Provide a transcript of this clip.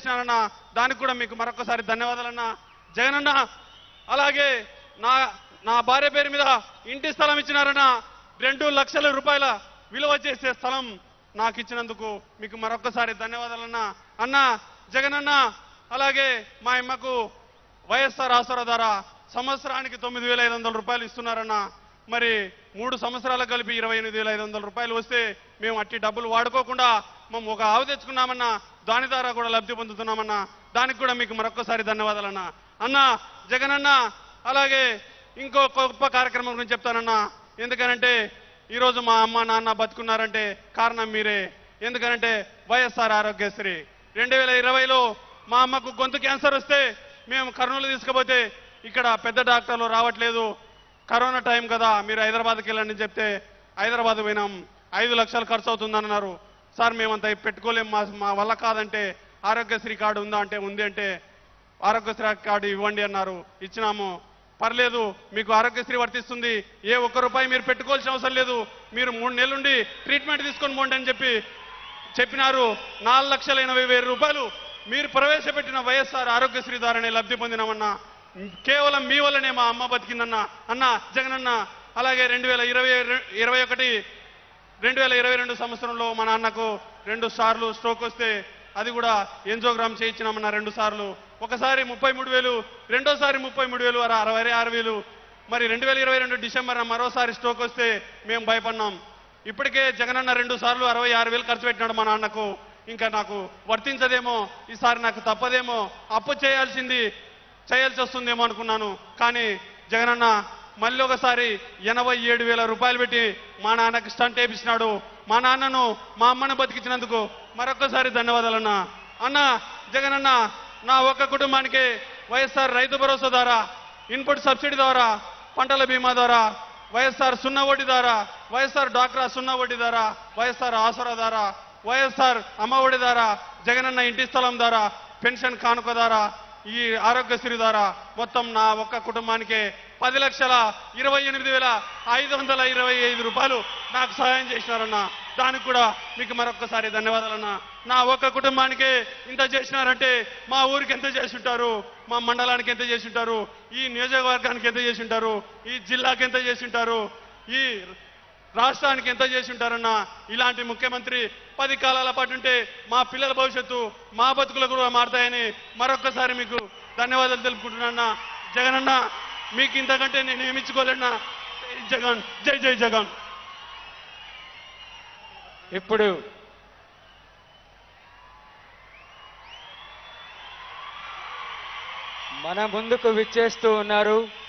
చేసినారన్న దానికి కూడా మీకు మరొకసారి ధన్యవాదాలన్న జగనన్న అలాగే నా నా భార్య పేరు మీద ఇంటి స్థలం ఇచ్చినారన్న రెండు లక్షల రూపాయల విలువ చేసే స్థలం నాకు ఇచ్చినందుకు మీకు మరొకసారి ధన్యవాదాలన్న అన్న జగనన్న అలాగే మా అమ్మకు వైఎస్ఆర్ ఆసరా ద్వారా సంవత్సరానికి తొమ్మిది వేల ఐదు వందల రూపాయలు ఇస్తున్నారన్న మరి మూడు సంవత్సరాలకు కలిపి ఇరవై ఎనిమిది వేల ఐదు వందల రూపాయలు వస్తే మేము అట్టి డబ్బులు వాడుకోకుండా మేము ఒక ఆవు తెచ్చుకున్నామన్నా దాని ద్వారా కూడా లబ్ధి పొందుతున్నామన్నా దానికి కూడా మీకు మరొకసారి ధన్యవాదాలన్నా అన్న జగనన్న అలాగే ఇంకో గొప్ప కార్యక్రమం గురించి చెప్తానన్నా ఎందుకనంటే ఈరోజు మా అమ్మ నాన్న బతుకున్నారంటే కారణం మీరే ఎందుకనంటే వైఎస్ఆర్ ఆరోగ్యశ్రీ రెండు వేల ఇరవైలో మా అమ్మకు గొంతు క్యాన్సర్ వస్తే మేము కర్నూలు తీసుకుపోతే ఇక్కడ పెద్ద డాక్టర్లు రావట్లేదు కరోనా టైం కదా మీరు హైదరాబాద్కి వెళ్ళండి అని చెప్తే హైదరాబాద్ పోయినాం ఐదు లక్షలు ఖర్చు అవుతుందన్నారు సార్ మేమంత పెట్టుకోలేం మా మా వల్ల కాదంటే ఆరోగ్యశ్రీ కార్డు ఉందా అంటే ఉంది అంటే ఆరోగ్యశ్రీ కార్డు ఇవ్వండి అన్నారు ఇచ్చినాము పర్లేదు మీకు ఆరోగ్యశ్రీ వర్తిస్తుంది ఏ ఒక్క రూపాయి మీరు పెట్టుకోవాల్సిన అవసరం లేదు మీరు మూడు నెలలుండి ట్రీట్మెంట్ తీసుకొని పోండి అని చెప్పి చెప్పినారు నాలుగు లక్షల ఎనభై వేల రూపాయలు మీరు ప్రవేశపెట్టిన వైఎస్ఆర్ ఆరోగ్యశ్రీ ద్వారానే లబ్ధి పొందినామన్నా కేవలం మీ వల్లనే మా అమ్మ బతికిందన్న అన్న జగనన్న అలాగే రెండు వేల ఇరవై ఇరవై ఒకటి రెండు వేల ఇరవై రెండు సంవత్సరంలో మా నాన్నకు రెండు సార్లు స్ట్రోక్ వస్తే అది కూడా ఎంజోగ్రామ్ చేయించినామన్న రెండు సార్లు ఒకసారి ముప్పై మూడు వేలు రెండోసారి ముప్పై మూడు వేలు అర- అరవై ఆరు వేలు మరి రెండు వేల ఇరవై రెండు డిసెంబర్ మరోసారి స్ట్రోక్ వస్తే మేము భయపడినాం ఇప్పటికే జగనన్న రెండు సార్లు అరవై ఆరు వేలు ఖర్చు పెట్టినాడు మా నాన్నకు ఇంకా నాకు వర్తించదేమో ఈసారి నాకు తప్పదేమో అప్పు చేయాల్సింది చేయాల్సి వస్తుందేమో అనుకున్నాను కానీ జగనన్న మళ్ళీ ఒకసారి ఎనభై ఏడు వేల రూపాయలు పెట్టి మా నాన్నకి స్టంట్ వేయించినాడు మా నాన్నను మా అమ్మను బతికించినందుకు మరొకసారి ధన్యవాదాలన్నా అన్న జగనన్న నా ఒక్క కుటుంబానికి వైఎస్ఆర్ రైతు భరోసా ద్వారా ఇన్పుట్ సబ్సిడీ ద్వారా పంటల బీమా ద్వారా వైఎస్ఆర్ సున్నా వడ్డీ ద్వారా వైఎస్ఆర్ డాక్రా సున్నా వడ్డీ ద్వారా వైఎస్ఆర్ ఆసరా ద్వారా వైఎస్ఆర్ అమ్మ ఒడి ద్వారా జగనన్న ఇంటి స్థలం ద్వారా పెన్షన్ కానుక ద్వారా ఈ ఆరోగ్యశ్రీ ద్వారా మొత్తం నా ఒక్క కుటుంబానికి పది లక్షల ఇరవై ఎనిమిది వేల ఐదు వందల ఇరవై ఐదు రూపాయలు నాకు సహాయం చేసినారన్న దానికి కూడా మీకు మరొక్కసారి ధన్యవాదాలన్న నా ఒక్క కుటుంబానికి ఇంత చేసినారంటే మా ఊరికి ఎంత చేసి ఉంటారు మా మండలానికి ఎంత చేసి ఉంటారు ఈ నియోజకవర్గానికి ఎంత చేసి ఉంటారు ఈ జిల్లాకి ఎంత చేసి ఉంటారు ఈ రాష్ట్రానికి ఎంత చేసి ఉంటారన్నా ఇలాంటి ముఖ్యమంత్రి పది కాలాల పాటు ఉంటే మా పిల్లల భవిష్యత్తు మా బతుకులు కూడా మారుతాయని మరొక్కసారి మీకు ధన్యవాదాలు తెలుపుకుంటున్నా జగనన్న మీకు ఇంతకంటే నేను ఏమిచ్చుకోలేనా జై జగన్ జై జై జగన్ ఇప్పుడు మన ముందుకు విచ్చేస్తూ ఉన్నారు